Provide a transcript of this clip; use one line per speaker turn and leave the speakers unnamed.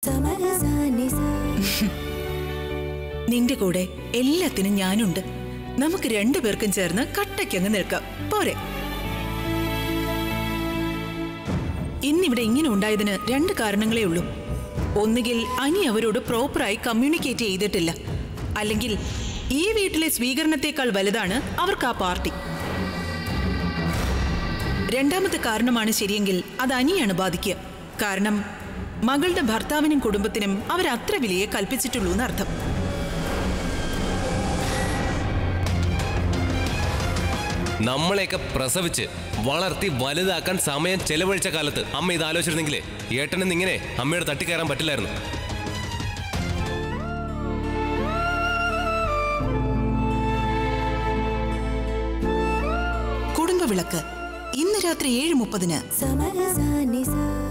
നിന്റെ കൂടെ എല്ലാത്തിനും ഞാനുണ്ട് നമുക്ക് രണ്ടുപേർക്കും ചേർന്ന് കട്ടയ്ക്കങ്ങ് നിൽക്കാം പോരെ ഇന്നിവിടെ ഇങ്ങനെ ഉണ്ടായതിന് രണ്ട് കാരണങ്ങളേ ഉള്ളൂ ഒന്നുകിൽ അനി അവരോട് പ്രോപ്പറായി കമ്മ്യൂണിക്കേറ്റ് ചെയ്തിട്ടില്ല അല്ലെങ്കിൽ ഈ വീട്ടിലെ സ്വീകരണത്തെക്കാൾ വലുതാണ് അവർക്ക് ആ പാർട്ടി രണ്ടാമത്തെ കാരണമാണ് ശരിയെങ്കിൽ അത് അനിയാണ് ബാധിക്കുക കാരണം മകളുടെ ഭർത്താവിനും കുടുംബത്തിനും അവർ അത്ര വിലയെ കൽപ്പിച്ചിട്ടുള്ളൂ എന്നർത്ഥം
നമ്മളെയൊക്കെ പ്രസവിച്ച് വളർത്തി വലുതാക്കാൻ സമയം ചെലവഴിച്ച കാലത്ത് അമ്മ ഇത് ആലോചിച്ചിരുന്നെങ്കിലേ ഏട്ടനെന്ന് ഇങ്ങനെ അമ്മയോട് തട്ടിക്കയറാൻ പറ്റില്ലായിരുന്നു
കുടുംബവിളക്ക് ഇന്ന് രാത്രി ഏഴ് മുപ്പതിന്
സമരസാനിസ